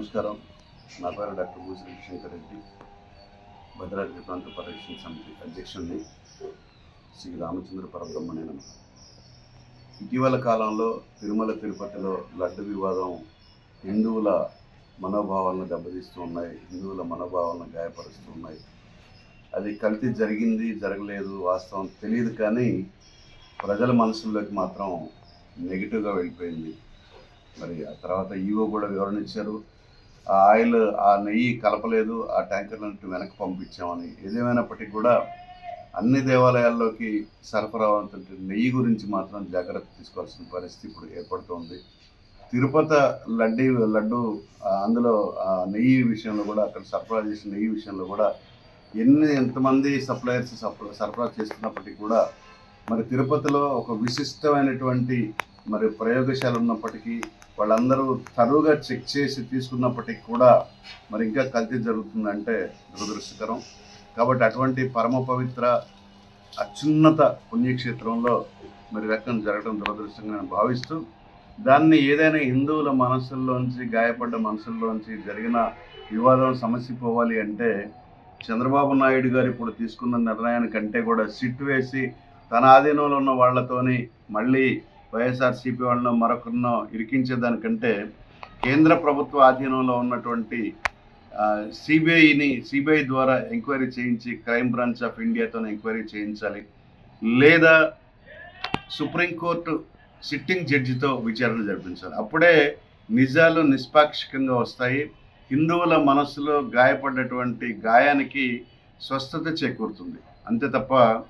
నమస్కారం నా పేరు డాక్టర్ భూశ్రీ శంకర్ రెడ్డి భద్రాద్రి ప్రాంత పరిరక్షణ సమితి అధ్యక్షుడిని శ్రీ రామచంద్ర పరబ్రహ్మణ్య నమః ఇటీవల కాలంలో తిరుమల తిరుపతిలో లడ్డు వివాదం హిందువుల మనోభావాలను దెబ్బతీస్తూ ఉన్నాయి హిందువుల మనోభావాలను గాయపరుస్తూ ఉన్నాయి అది కల్తీ జరిగింది జరగలేదు వాస్తవం తెలియదు కానీ ప్రజల మనసుల్లోకి మాత్రం నెగిటివ్గా వెళ్ళిపోయింది మరి ఆ తర్వాత ఈవో కూడా వివరణ ఇచ్చారు ఆ ఆయిల్ ఆ నెయ్యి కలపలేదు ఆ ట్యాంకర్లను వెనక్కి పంపించామని ఏదేమైనప్పటికీ కూడా అన్ని దేవాలయాల్లోకి సరఫరా అవుతుంటే నెయ్యి గురించి మాత్రం జాగ్రత్త తీసుకోవాల్సిన పరిస్థితి ఇప్పుడు ఏర్పడుతోంది తిరుపతి లడ్డీ లడ్డు ఆ, అందులో ఆ నెయ్యి విషయంలో కూడా అక్కడ సరఫరా చేసిన నెయ్యి విషయంలో కూడా ఎన్ని ఎంతమంది సప్లయర్స్ సప్ల- సరఫరా చేస్తున్నప్పటికీ కూడా మరి తిరుపతిలో ఒక విశిష్టమైనటువంటి మరి ప్రయోగశాల ఉన్నప్పటికీ వాళ్ళందరూ తరువుగా చెక్ చేసి తీసుకున్నప్పటికీ కూడా మరి ఇంకా కల్తీ జరుగుతుందంటే దురదృష్టకరం కాబట్టి అటువంటి పరమ పవిత్ర అత్యున్నత పుణ్యక్షేత్రంలో మరి రకం జరగడం దురదృష్టంగా నేను భావిస్తూ దాన్ని ఏదైనా హిందువుల మనసుల్లోంచి గాయపడ్డ మనసుల్లోంచి జరిగిన వివాదం సమస్య పోవాలి అంటే చంద్రబాబు నాయుడు గారు ఇప్పుడు తీసుకున్న నిర్ణయానికంటే కూడా సిట్ వేసి తన ఆధీనంలో ఉన్న వాళ్ళతోని మళ్ళీ వైఎస్ఆర్సీపీ వాళ్ళను మరొకరినో ఇరికించేదానికంటే కేంద్ర ప్రభుత్వ ఆధీనంలో ఉన్నటువంటి సిబిఐని సిబిఐ ద్వారా ఎంక్వైరీ చేయించి క్రైమ్ బ్రాంచ్ ఆఫ్ ఇండియాతో ఎంక్వైరీ చేయించాలి లేదా సుప్రీంకోర్టు సిట్టింగ్ జడ్జితో విచారణ జరిపించాలి అప్పుడే నిజాలు నిష్పాక్షికంగా వస్తాయి హిందువుల మనస్సులో గాయపడ్డటువంటి గాయానికి స్వస్థత చేకూరుతుంది అంతే తప్ప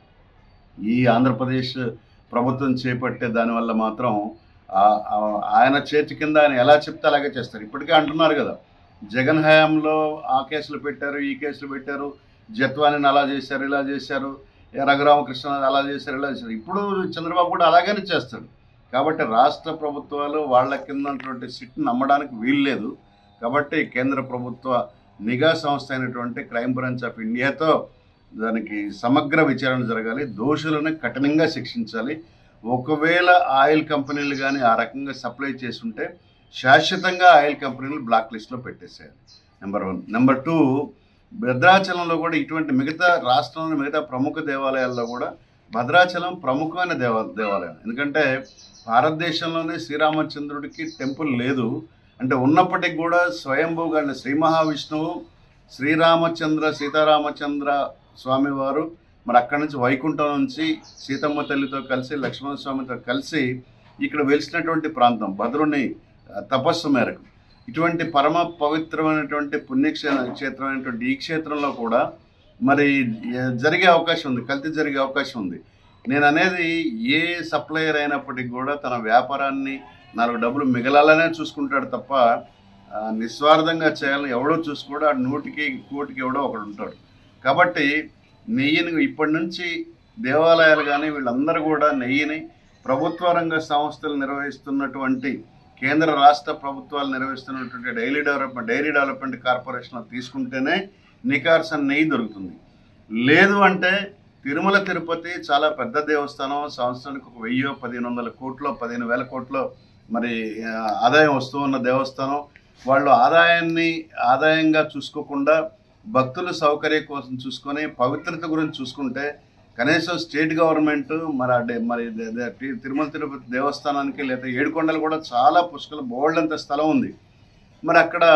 ఈ ఆంధ్రప్రదేశ్ ప్రభుత్వం చేపట్టే దానివల్ల మాత్రం ఆ- ఆ- ఆయన చేతి కింద ఆయన ఎలా చెప్తే అలాగే చేస్తారు ఇప్పటికే అంటున్నారు కదా జగన్ హయాంలో ఆ కేసులు పెట్టారు ఈ కేసులు పెట్టారు జత్వానిని అలా చేశారు ఇలా చేశారు ఏ రఘురామకృష్ణ అలా చేశారు ఇలా చేశారు ఇప్పుడు చంద్రబాబు కూడా అలాగనే చేస్తాడు కాబట్టి రాష్ట్ర ప్రభుత్వాలు వాళ్ళ కింద ఉన్నటువంటి సిట్ని నమ్మడానికి వీల్లేదు కాబట్టి కేంద్ర ప్రభుత్వ నిఘా సంస్థ అయినటువంటి క్రైమ్ బ్రాంచ్ ఆఫ్ ఇండియాతో దానికి సమగ్ర విచారణ జరగాలి దోషులను కఠినంగా శిక్షించాలి ఒకవేళ ఆయిల్ కంపెనీలు కానీ ఆ రకంగా సప్లై చేస్తుంటే శాశ్వతంగా ఆయిల్ కంపెనీలు బ్లాక్ లిస్ట్లో పెట్టేసేయాలి నెంబర్ వన్ నెంబర్ టూ భద్రాచలంలో కూడా ఇటువంటి మిగతా రాష్ట్రంలో మిగతా ప్రముఖ దేవాలయాల్లో కూడా భద్రాచలం ప్రముఖమైన దేవ దేవాలయం ఎందుకంటే భారతదేశంలోనే శ్రీరామచంద్రుడికి టెంపుల్ లేదు అంటే ఉన్నప్పటికీ కూడా స్వయంభూగా అంటే శ్రీ మహావిష్ణువు శ్రీరామచంద్ర సీతారామచంద్ర స్వామివారు మరి అక్కడి నుంచి వైకుంఠం నుంచి సీతమ్మ తల్లితో కలిసి లక్ష్మణ స్వామితో కలిసి ఇక్కడ వెలిసినటువంటి ప్రాంతం భద్రుని ఆ, తపస్సు మేరకు ఇటువంటి పరమ పవిత్రమైనటువంటి పుణ్యక్షే క్షేత్రమైనటువంటి ఈ క్షేత్రంలో కూడా మరి ఏ- జరిగే అవకాశం ఉంది కల్తీ జరిగే అవకాశం ఉంది నేను అనేది ఏ సప్లయర్ అయినప్పటికీ కూడా తన వ్యాపారాన్ని నాలుగు డబ్బులు మిగలాలనే చూసుకుంటాడు తప్ప ఆ, నిస్వార్థంగా చేయాలని ఎవడో చూసుకోడు ఆ నూటికి కోటికి ఎవడో ఒకడు ఉంటాడు కాబట్టి నెయ్యిని ఇప్పటి నుంచి దేవాలయాలు కానీ వీళ్ళందరూ కూడా నెయ్యిని ప్రభుత్వ రంగ సంస్థలు నిర్వహిస్తున్నటువంటి కేంద్ర రాష్ట్ర ప్రభుత్వాలు నిర్వహిస్తున్నటువంటి daily development dairy development corporation తీసుకుంటేనే నికార్సన్ నెయ్యి దొరుకుతుంది లేదు అంటే తిరుమల తిరుపతి చాలా పెద్ద దేవస్థానం సంవత్సరానికి ఒక వెయ్యో పదిహేను వందల కోట్లో పదిహేను వేల కోట్లో మరి ఆ, ఆదాయం వస్తూ ఉన్న దేవస్థానం వాళ్ళు ఆదాయాన్ని ఆదాయంగా చూసుకోకుండా భక్తుల సౌకర్యం కోసం చూసుకొని పవిత్రత గురించి చూసుకుంటే కనీసం స్టేట్ గవర్నమెంట్ మరి ఆ డే- మరి దే- దే- తి- తిరుమల తిరుపతి దేవస్థానానికి లేదా ఏడుకొండలు కూడా చాలా పుష్కల బోల్డ్ అంత స్థలం ఉంది మరి అక్కడ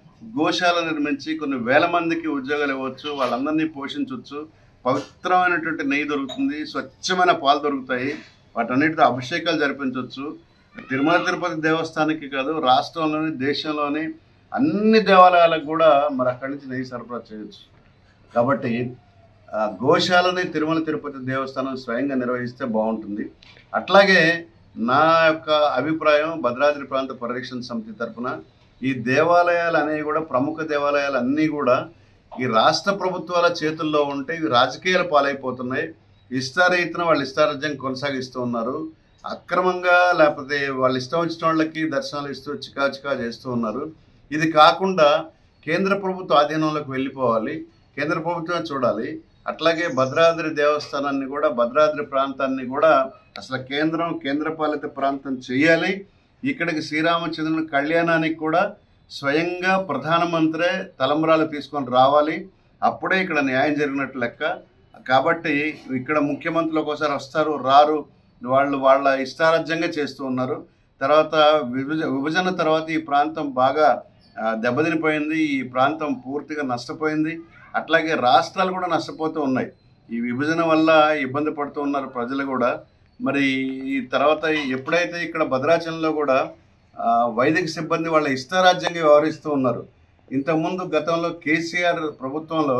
గోశాల నిర్మించి కొన్ని వేల మందికి ఉద్యోగాలు ఇవ్వచ్చు వాళ్ళందరినీ పోషించవచ్చు పవిత్రమైనటువంటి నెయ్యి దొరుకుతుంది స్వచ్ఛమైన పాలు దొరుకుతాయి వాటన్నిటితో అభిషేకాలు జరిపించవచ్చు తిరుమల తిరుపతి దేవస్థానానికి కాదు రాష్ట్రంలోని దేశంలోని అన్ని దేవాలయాలకు కూడా మరి అక్కడి నుంచి నెయ్యి సరఫరా చేయొచ్చు కాబట్టి ఆ, గోశాలని తిరుమల తిరుపతి దేవస్థానం స్వయంగా నిర్వహిస్తే బాగుంటుంది అట్లాగే నా యొక్క అభిప్రాయం భద్రాద్రి ప్రాంత పరిరక్షణ సమితి తరపున ఈ దేవాలయాలు అనేవి కూడా ప్రముఖ దేవాలయాలు అన్నీ కూడా ఈ రాష్ట్ర ప్రభుత్వాల చేతుల్లో ఉంటే ఇవి రాజకీయాల పాలైపోతున్నాయి ఇష్టారీతిన వాళ్ళు ఇష్టారాజ్యం కొనసాగిస్తూ ఉన్నారు అక్రమంగా లేకపోతే వాళ్ళు ఇష్టం వచ్చిన వాళ్ళకి దర్శనాలు ఇస్తూ చికా చికా చేస్తూ ఉన్నారు ఇది కాకుండా కేంద్ర ప్రభుత్వ ఆధీనంలోకి వెళ్ళిపోవాలి కేంద్ర ప్రభుత్వం చూడాలి అట్లాగే భద్రాద్రి దేవస్థానాన్ని కూడా భద్రాద్రి ప్రాంతాన్ని కూడా అసలు కేంద్రం కేంద్రపాలిత ప్రాంతం చేయాలి ఇక్కడికి శ్రీరామచంద్రుని కళ్యాణానికి కూడా స్వయంగా ప్రధానమంత్రే తలంబరాలు తీసుకొని రావాలి అప్పుడే ఇక్కడ న్యాయం జరిగినట్టు లెక్క కాబట్టి ఇక్కడ ముఖ్యమంత్రులు ఒకసారి వస్తారు రారు వాళ్ళు వాళ్ళ ఇష్టారాజ్యంగా చేస్తూ ఉన్నారు తర్వాత విభజ విభజన తర్వాత ఈ ప్రాంతం బాగా ఆ, దెబ్బతినిపోయింది ఈ ప్రాంతం పూర్తిగా నష్టపోయింది అట్లాగే రాష్ట్రాలు కూడా నష్టపోతూ ఉన్నాయి ఈ విభజన వల్ల ఇబ్బంది పడుతూ ఉన్నారు ప్రజలు కూడా మరి ఈ తర్వాత ఎప్పుడైతే ఇక్కడ భద్రాచలంలో కూడా ఆ, వైదిక సిబ్బంది వాళ్ళ ఇష్టారాజ్యంగా వ్యవహరిస్తూ ఉన్నారు ఇంతకుముందు గతంలో కేసీఆర్ ప్రభుత్వంలో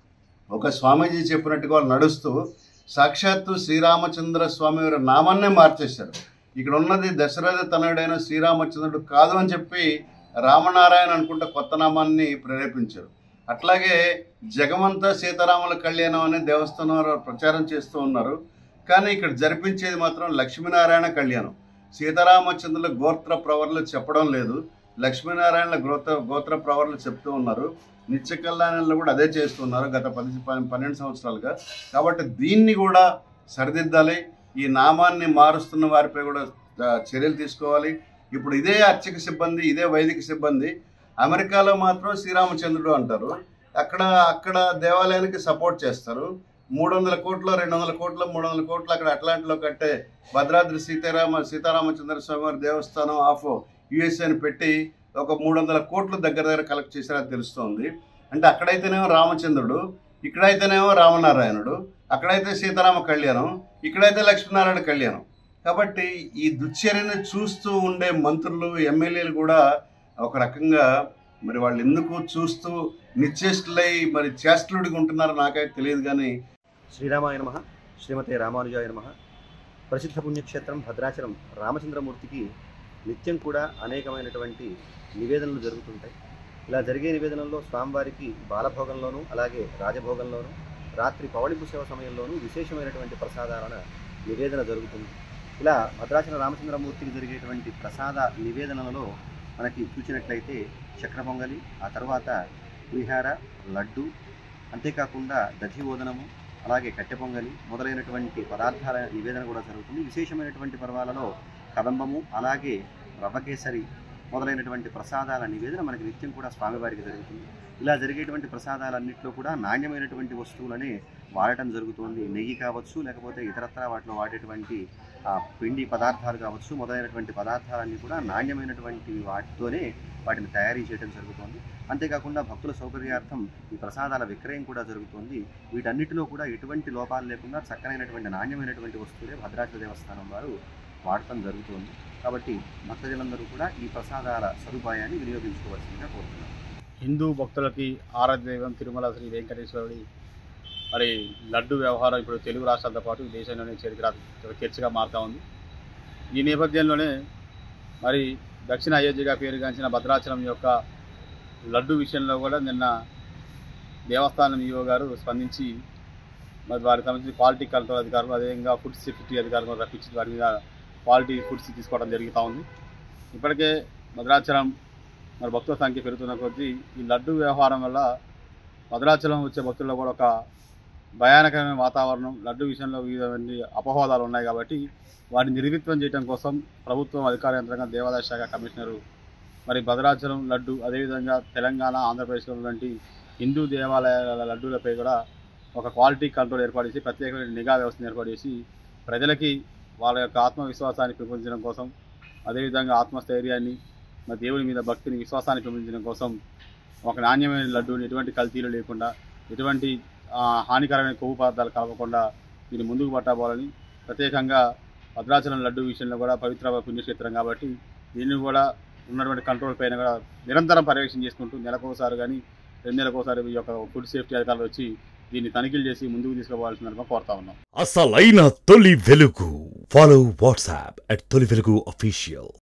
ఒక స్వామీజీ చెప్పినట్టుగా వాళ్ళు నడుస్తూ సాక్షాత్తు శ్రీరామచంద్ర స్వామి వారి నామాన్నే మార్చేశారు ఇక్కడ ఉన్నది దశరథ తనయుడైన శ్రీరామచంద్రుడు కాదు అని చెప్పి రామనారాయణ అనుకుంటే కొత్త నామాన్ని ప్రేరేపించారు అట్లాగే జగమంత సీతారాముల కళ్యాణం అనే దేవస్థానం వారు ప్రచారం చేస్తూ ఉన్నారు కానీ ఇక్కడ జరిపించేది మాత్రం లక్ష్మీనారాయణ కళ్యాణం సీతారామచంద్రుల గోత్ర ప్రవర్లు చెప్పడం లేదు లక్ష్మీనారాయణ గోత్ర గోత్ర ప్రవర్లు చెప్తూ ఉన్నారు నిత్య కళ్యాణంలో కూడా అదే చేస్తున్నారు గత పది పన్- పన్నెండు సంవత్సరాలుగా కాబట్టి దీన్ని కూడా సరిదిద్దాలి ఈ నామాన్ని మారుస్తున్న వారిపై కూడా ఆ, చర్యలు తీసుకోవాలి ఇప్పుడు ఇదే అర్చక సిబ్బంది ఇదే వైదిక సిబ్బంది అమెరికాలో మాత్రం శ్రీరామచంద్రుడు అంటారు అక్కడ అక్కడ దేవాలయానికి సపోర్ట్ చేస్తారు మూడు వందల కోట్లు రెండు వందల కోట్లు మూడు వందల కోట్లు అక్కడ అట్లాంటిలో కట్టే భద్రాద్రి సీతారామ సీతారామచంద్ర స్వామి వారి దేవస్థానం ఆఫ్ యుఎస్ఏ అని పెట్టి ఒక మూడు వందల కోట్లు దగ్గర దగ్గర కలెక్ట్ చేశారని తెలుస్తోంది అంటే అక్కడైతేనేమో రామచంద్రుడు ఇక్కడైతేనేమో రామనారాయణుడు అక్కడైతే సీతారామ కళ్యాణం ఇక్కడైతే లక్ష్మీనారాయణ కళ్యాణం కాబట్టి ఈ దుశ్చర్యని చూస్తూ ఉండే మంత్రులు ఎమ్మెల్యేలు కూడా ఒక రకంగా మరి వాళ్ళు ఎందుకు చూస్తూ నిశ్చేష్టులై మరి చేష్టలుడిగా ఉంటున్నారో నాకైతే తెలియదు కానీ శ్రీరామాయ నమ శ్రీమతే రామానుజాయ నమ ప్రసిద్ధ పుణ్యక్షేత్రం భద్రాచలం రామచంద్రమూర్తికి నిత్యం కూడా అనేకమైనటువంటి నివేదనలు జరుగుతుంటాయి ఇలా జరిగే నివేదనల్లో స్వామివారికి బాలభోగంలోనూ అలాగే రాజభోగంలోనూ రాత్రి పవళింపు సేవ సమయంలోనూ విశేషమైనటువంటి ప్రసాదాలన నివేదన జరుగుతుంది ఇలా భద్రాచల రామచంద్రమూర్తికి జరిగేటువంటి ప్రసాద నివేదనలలో మనకి చూసినట్లయితే చక్ర పొంగలి ఆ తర్వాత పులిహార లడ్డు అంతేకాకుండా దధిఓదనము అలాగే కట్టె పొంగలి మొదలైనటువంటి పదార్థాల నివేదన కూడా జరుగుతుంది విశేషమైనటువంటి పర్వాలలో కదంబము అలాగే రవ్వకేసరి మొదలైనటువంటి ప్రసాదాల నివేదన మనకి నిత్యం కూడా స్వామివారికి జరుగుతుంది ఇలా జరిగేటువంటి ప్రసాదాలన్నింటిలో కూడా నాణ్యమైనటువంటి వస్తువులనే వాడటం జరుగుతుంది నెయ్యి కావచ్చు లేకపోతే ఇతరత్ర వాటిలో వాడేటువంటి ఆ, పిండి పదార్థాలు కావచ్చు మొదలైనటువంటి పదార్థాలన్నీ కూడా నాణ్యమైనటువంటి వాటితోనే వాటిని తయారీ చేయడం జరుగుతుంది అంతేకాకుండా భక్తుల సౌకర్యార్థం ఈ ప్రసాదాల విక్రయం కూడా జరుగుతుంది వీటన్నిటిలో కూడా ఎటువంటి లోపాలు లేకుండా చక్కనైనటువంటి నాణ్యమైనటువంటి వస్తువులే భద్రాచల దేవస్థానం వారు వాడటం జరుగుతుంది కాబట్టి భక్తజనులందరూ కూడా ఈ ప్రసాదాల సదుపాయాన్ని వినియోగించుకోవాల్సిందిగా కోరుతున్నాను హిందూ భక్తులకి ఆరాధ్య దైవం తిరుమల శ్రీ వెంకటేశ్వరుడి మరి లడ్డు వ్యవహారం ఇప్పుడు తెలుగు రాష్ట్రాలతో పాటు దేశంలోనే చరిత్ర చర్చగా మారుతా ఉంది ఈ నేపథ్యంలోనే మరి దక్షిణ అయోధ్యగా పేరుగాంచిన భద్రాచలం యొక్క లడ్డు విషయంలో కూడా నిన్న దేవస్థానం ఈవో గారు స్పందించి మరి వారికి సంబంధించి క్వాలిటీ కంట్రోల్ అధికారులు అదేవిధంగా ఫుడ్ సేఫ్టీ అధికారులు కూడా రప్పించి వారి మీద క్వాలిటీ ఫుడ్స్ తీసుకోవడం జరుగుతూ ఉంది ఇప్పటికే భద్రాచలం మరి భక్తుల సంఖ్య పెరుగుతున్న కొద్దీ ఈ లడ్డు వ్యవహారం వల్ల భద్రాచలం వచ్చే భక్తుల్లో కూడా ఒక భయానకమైన వాతావరణం లడ్డు విషయంలో వివిధ అపవాదాలు ఉన్నాయి కాబట్టి వాటిని నిర్విత్వం చేయడం కోసం ప్రభుత్వం అధికార యంత్రంగా దేవాదాయ శాఖ కమిషనరు మరి భద్రాచలం లడ్డు అదేవిధంగా తెలంగాణ ఆంధ్రప్రదేశ్లో ఉన్నటువంటి హిందూ దేవాలయాల లడ్డూలపై కూడా ఒక క్వాలిటీ కంట్రోల్ ఏర్పాటు చేసి ప్రత్యేకమైన నిఘా వ్యవస్థను ఏర్పాటు చేసి ప్రజలకి వాళ్ళ యొక్క ఆత్మవిశ్వాసాన్ని పెంపొందించడం కోసం అదేవిధంగా ఆత్మస్థైర్యాన్ని మరి దేవుని మీద భక్తిని విశ్వాసాన్ని పెంపొందించడం కోసం ఒక నాణ్యమైన లడ్డూని ఎటువంటి కల్తీలు లేకుండా ఎటువంటి ఆ, హానికరమైన కొవ్వు పదార్థాలు కలపకుండా దీన్ని ముందుకు పట్టబోవాలని ప్రత్యేకంగా భద్రాచలం లడ్డు విషయంలో కూడా పవిత్ర పుణ్యక్షేత్రం కాబట్టి దీన్ని కూడా ఉన్నటువంటి కంట్రోల్ పైన కూడా నిరంతరం పర్యవేక్షణ చేసుకుంటూ నెలకోసారి కానీ రెండు నెలకోసారి ఈ యొక్క ఫుడ్ సేఫ్టీ అధికారులు వచ్చి దీన్ని తనిఖీలు చేసి ముందుకు తీసుకుపోవాల్సిందిగా కోరుతా ఉన్నాం అసలైన తొలి వెలుగు ఫాలో వాట్సాప్ అట్ తొలి వెలుగు అఫీషియల్